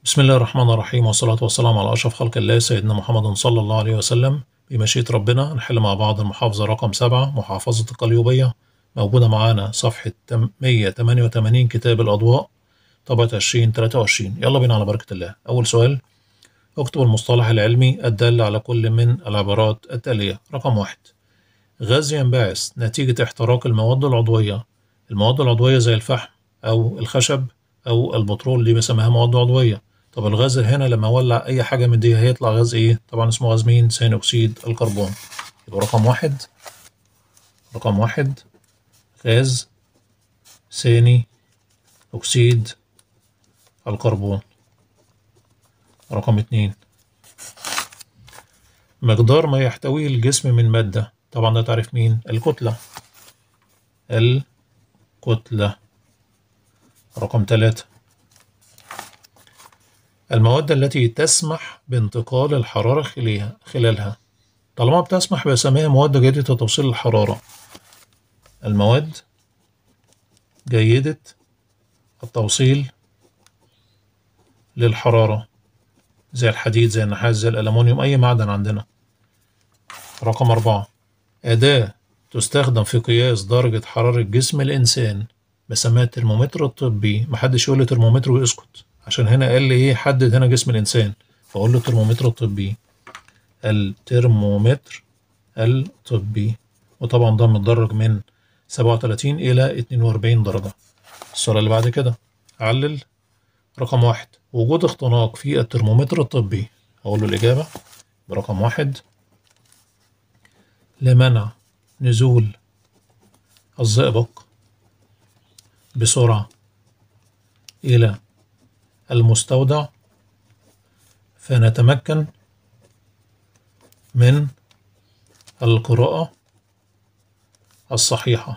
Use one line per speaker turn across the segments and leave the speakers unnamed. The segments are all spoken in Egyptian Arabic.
بسم الله الرحمن الرحيم والصلاة والسلام على أشرف خلق الله سيدنا محمد صلى الله عليه وسلم بمشيئة ربنا نحل مع بعض المحافظة رقم سبعة محافظة القليوبية موجودة معانا صفحة 188 كتاب الأضواء طبعة 2023 يلا بينا على بركة الله أول سؤال اكتب المصطلح العلمي الدال على كل من العبارات التالية رقم واحد غاز ينبعث نتيجة احتراق المواد العضوية المواد العضوية زي الفحم أو الخشب أو البترول دي بنسميها مواد عضوية طب الغاز هنا لما أولع أي حاجة من دي هيطلع غاز إيه؟ طبعا اسمه غاز مين؟ ثاني أكسيد الكربون يبقى رقم واحد رقم واحد غاز ثاني أكسيد الكربون رقم اتنين مقدار ما يحتويه الجسم من مادة طبعا ده تعرف مين؟ الكتلة الكتلة رقم ثلاثة المواد التي تسمح بانتقال الحرارة خليها خلالها طالما بتسمح بسميها مواد جيدة توصيل الحرارة المواد جيدة التوصيل للحرارة زي الحديد زي النحاس زي الألمونيوم أي معدن عندنا رقم أربعة أداة تستخدم في قياس درجة حرارة جسم الإنسان بسميها الترمومتر الطبي محدش يقول لي ترمومتر ويسكت عشان هنا قال لي ايه حدد هنا جسم الانسان فاقول له الترمومتر الطبي الترمومتر الطبي وطبعا ده متدرج من 37 الى 42 درجة السؤال اللي بعد كده علل رقم واحد وجود اختناق في الترمومتر الطبي اقول له الاجابة برقم واحد لمنع نزول الزئبق بسرعة إلى المستودع فنتمكن من القراءة الصحيحة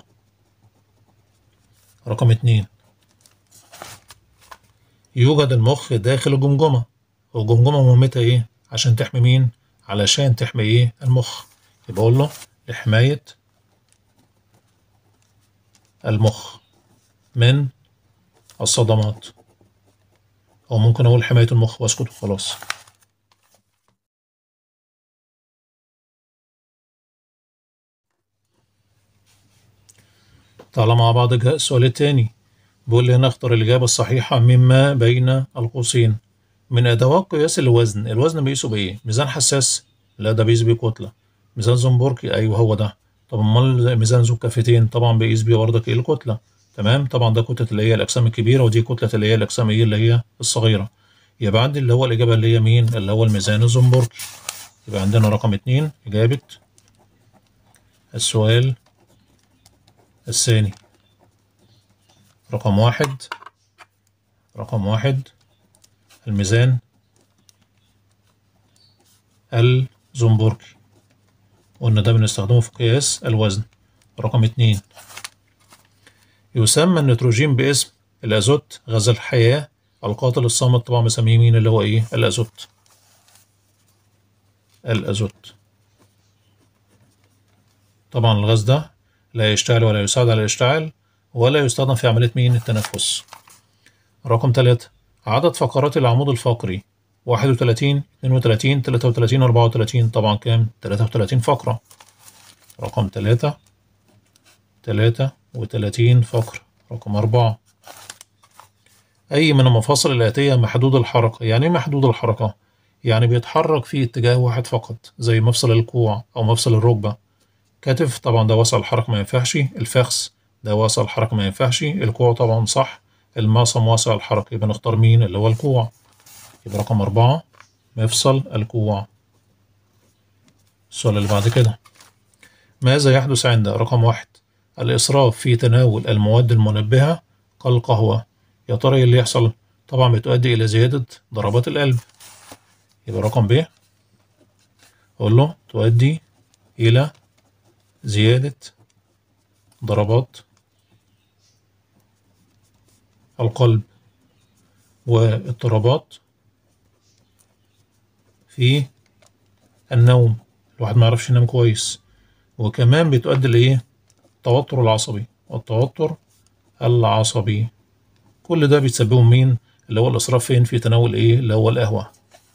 رقم اتنين يوجد المخ داخل الجمجمة والجمجمة مهمتها ايه؟ عشان تحمي مين؟ علشان تحمي ايه؟ المخ يبقى اقول له لحماية المخ من الصدمات أو ممكن أقول حماية المخ وأسكت وخلاص تعالى مع بعض السؤال التاني بيقول لي هنا اختر الإجابة الصحيحة مما بين القوسين من أدوات قياس الوزن الوزن بيقيسه بإيه؟ ميزان حساس؟ لا ده بيقيس بيه كتلة ميزان زنبركي أيوه هو ده طب أمال ميزان ذو كفتين طبعا بيقيس بيه برضك إيه الكتلة تمام طبعا ده كتلة اللي هي الأجسام الكبيرة ودي كتلة اللي هي الأجسام إيه اللي هي الصغيرة يبقى عندي اللي هو الإجابة اللي هي مين؟ اللي هو الميزان الزنبركي يبقى عندنا رقم اتنين إجابة السؤال الثاني رقم واحد رقم واحد الميزان الزنبركي قلنا ده بنستخدمه في قياس الوزن رقم اتنين يسمى النيتروجين باسم الأزوت غاز الحياة القاتل الصامت طبعا بنسميه مين اللي هو إيه الأزوت الأزوت طبعا الغاز ده لا يشتعل ولا يساعد على الاشتعال ولا يستخدم في عملية مين التنفس رقم ثلاثة عدد فقرات العمود الفقري واحد وتلاتين اتنين وتلاتين تلاتة وتلاتين أربعة وتلاتين طبعا كام تلاتة وتلاتين فقرة رقم تلاتة تلاتة وتلاتين فقرة رقم أربعة أي من المفاصل الآتية محدود الحركة يعني إيه محدود الحركة؟ يعني بيتحرك في اتجاه واحد فقط زي مفصل الكوع أو مفصل الركبة كتف طبعا ده وسع الحركة ما ينفعش الفخذ ده وسع الحركة ما ينفعش الكوع طبعا صح المعصم واسع الحركة يبقى نختار مين اللي هو الكوع يبقى رقم أربعة مفصل الكوع السؤال اللي بعد كده ماذا يحدث عند رقم واحد الإسراف في تناول المواد المنبهة كالقهوة يا ترى ايه اللي يحصل طبعا بتؤدي إلى زيادة ضربات القلب يبقى رقم ب أقول له تؤدي إلى زيادة ضربات القلب واضطرابات في النوم الواحد ما يعرفش ينام كويس وكمان بتؤدي لإيه التوتر العصبي والتوتر العصبي كل ده بيتسببه مين اللي هو الإسراف فين في تناول إيه اللي هو القهوة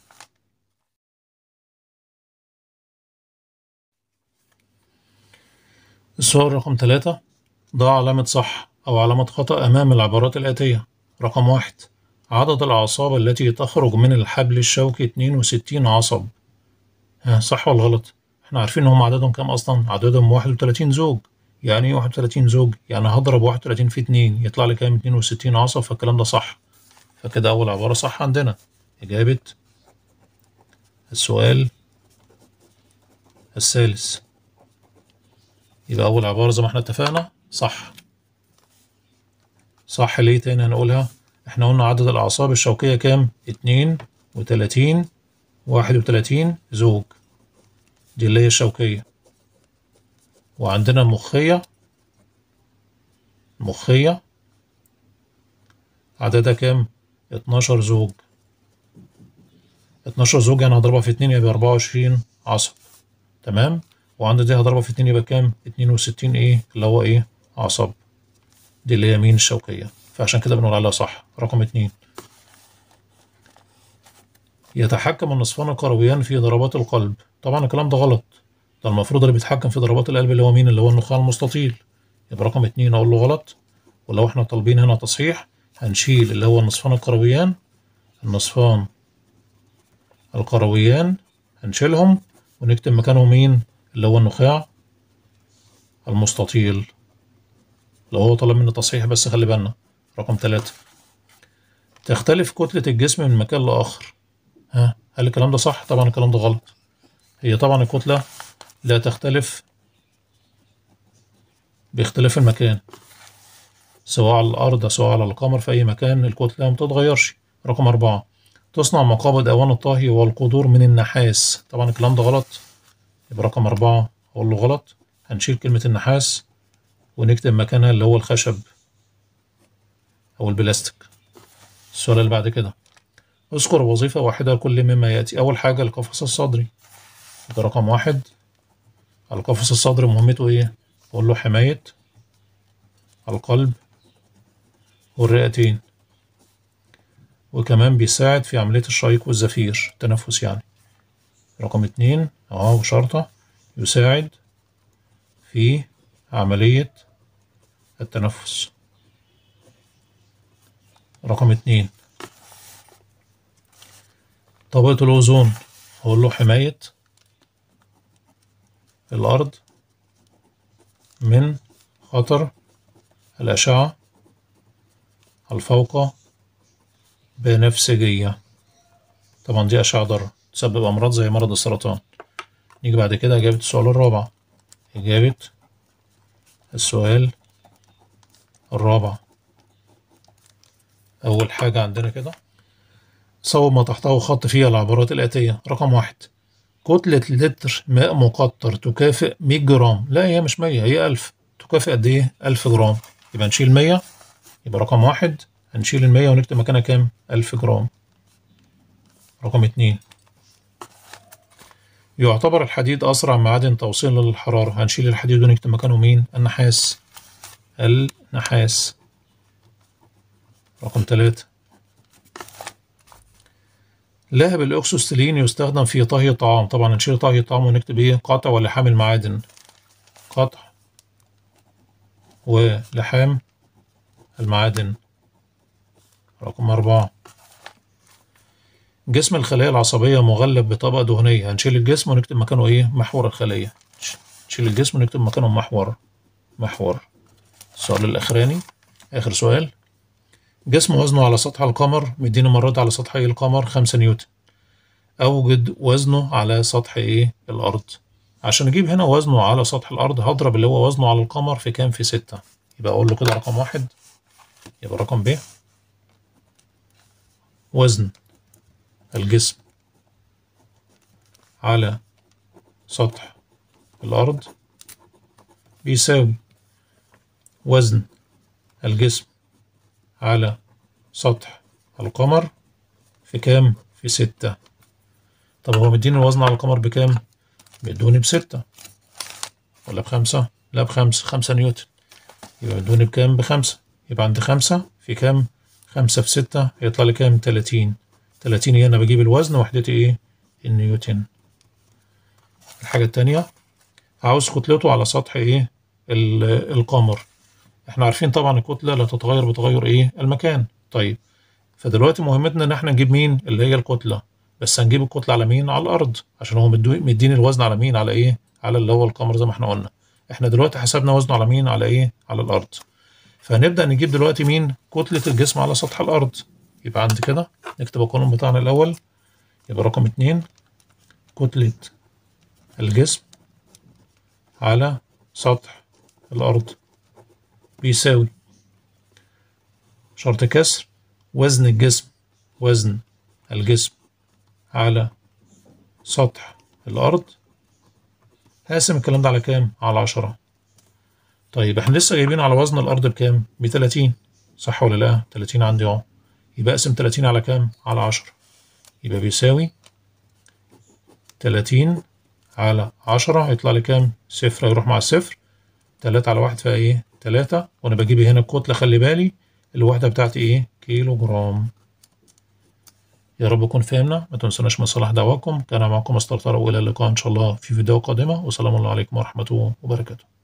السؤال رقم ثلاثة ضع علامة صح أو علامة خطأ أمام العبارات الآتية رقم واحد عدد الأعصاب التي تخرج من الحبل الشوكي 62 عصب ها صح ولا غلط؟ احنا عارفين ان هم عددهم كام اصلا؟ عددهم 31 زوج يعني ايه 31 زوج؟ يعني هضرب 31 في 2 يطلع لي كام 62 عصب فالكلام ده صح فكده أول عبارة صح عندنا إجابة السؤال الثالث يبقى أول عبارة زي ما احنا اتفقنا صح صح ليه تاني هنقولها احنا قلنا عدد الأعصاب الشوكية كام اتنين وتلاتين واحد وتلاتين زوج دي اللي هي الشوكية وعندنا المخية المخية عددها كام اتناشر زوج اتناشر زوج يعني هضربها في اتنين يبقى أربعة وعشرين عصب تمام وعند دي هضربها في اتنين يبقى كام اتنين وستين ايه اللي هو ايه عصب دي اللي هي مين الشوكية فعشان كده بنقول عليها صح رقم اتنين يتحكم النصفان الكرويان في ضربات القلب طبعا الكلام ده غلط ده المفروض اللي بيتحكم في ضربات القلب اللي هو مين اللي هو النخاع المستطيل يبقى رقم اتنين اقول له غلط ولو احنا طالبين هنا تصحيح هنشيل اللي هو النصفان الكرويان النصفان الكرويان هنشيلهم ونكتب مكانهم مين اللي هو النخاع المستطيل لو هو طلب مني تصحيح بس خلي بالنا رقم ثلاثة تختلف كتلة الجسم من مكان لآخر ها هل الكلام ده صح؟ طبعا الكلام ده غلط هي طبعا الكتلة لا تختلف باختلاف المكان سواء على الأرض سواء على القمر في أي مكان الكتلة ما بتتغيرش رقم أربعة تصنع مقابض أواني الطهي والقدور من النحاس طبعا الكلام ده غلط يبقى رقم أربعة أقول له غلط هنشيل كلمة النحاس ونكتب مكانها اللي هو الخشب أو البلاستيك السؤال اللي بعد كده اذكر وظيفة واحدة لكل مما يأتي أول حاجة القفص الصدري ده رقم واحد القفص الصدري مهمته إيه؟ أقول له حماية القلب والرئتين وكمان بيساعد في عملية الشيق والزفير التنفس يعني رقم اتنين أهو شرطة يساعد في عملية التنفس رقم اتنين طبقة الأوزون أقول له حماية الأرض من خطر الأشعة الفوق بنفسجية طبعا دي أشعة ضارة تسبب أمراض زي مرض السرطان نيجي بعد كده إجابة السؤال الرابع إجابة السؤال الرابع أول حاجة عندنا كده صوب ما تحته خط فيها العبارات الآتية رقم واحد كتلة لتر ماء مقطر تكافئ 100 جرام لا هي مش 100 هي 1000 تكافئ قد إيه 1000 جرام يبقى نشيل 100 يبقى رقم واحد هنشيل ال 100 ونكتب مكانها كام 1000 جرام رقم اتنين يعتبر الحديد أسرع معدن توصيلا للحرارة هنشيل الحديد ونكتب مكانه مين النحاس النحاس رقم ثلاثة لهب الأكسوستيلين يستخدم في طهي الطعام طبعا نشيل طهي الطعام ونكتب إيه قطع ولحام المعادن قطع ولحام المعادن رقم أربعة جسم الخلايا العصبية مغلف بطبقة دهنية هنشيل الجسم ونكتب مكانه إيه محور الخلية نشيل الجسم ونكتب مكانه محور محور السؤال الأخراني آخر سؤال جسم وزنه على سطح القمر مدينا مرات على سطح إيه القمر خمسة نيوتن أوجد وزنه على سطح إيه الأرض عشان أجيب هنا وزنه على سطح الأرض هضرب اللي هو وزنه على القمر في كام في ستة يبقى أقول له كده رقم واحد يبقى رقم ب وزن الجسم على سطح الأرض بيساوي وزن الجسم على سطح القمر في كام؟ في ستة طب هو مديني الوزن على القمر بكام؟ بيدوني بستة ولا بخمسة؟ لا بخمسة خمسة نيوتن يبقى مدوني بكام؟ بخمسة يبقى عندي خمسة في كام؟ خمسة في ستة هيطلع لي كام تلاتين تلاتين هنا بجيب الوزن وحدتي ايه النيوتن الحاجة التانية عاوز كتلته على سطح ايه ال- القمر احنا عارفين طبعا الكتلة لا تتغير بتغير ايه المكان طيب فدلوقتي مهمتنا ان احنا نجيب مين اللي هي الكتلة بس هنجيب الكتلة على مين على الارض عشان هو مدو- مديني الوزن على مين على ايه على اللي هو القمر زي ما احنا قلنا احنا دلوقتي حسبنا وزنه على مين على ايه على الارض فهنبدأ نجيب دلوقتي مين كتلة الجسم على سطح الارض يبقى عند كده نكتب القانون بتاعنا الاول يبقى رقم اتنين كتلة الجسم على سطح الأرض بيساوي شرط كسر وزن الجسم وزن الجسم على سطح الأرض هقسم الكلام ده على كام؟ على عشرة طيب احنا لسه جايبين على وزن الأرض بكام؟ بتلاتين صح ولا لأ؟ تلاتين عندي اهو يبقى اقسم تلاتين على كام؟ على عشرة يبقى بيساوي تلاتين على عشرة هيطلع لي كام؟ صفر هيروح مع الصفر تلاتة على واحد فيها ايه؟ تلاتة وانا بجيب هنا الكتلة خلي بالي الوحدة بتاعتي ايه؟ كيلو جرام يا رب نكون فهمنا ما تنسوناش من صلاح دعواكم كان معكم مستر طارق والى اللقاء ان شاء الله في فيديو قادمة وسلام الله عليكم ورحمة الله وبركاته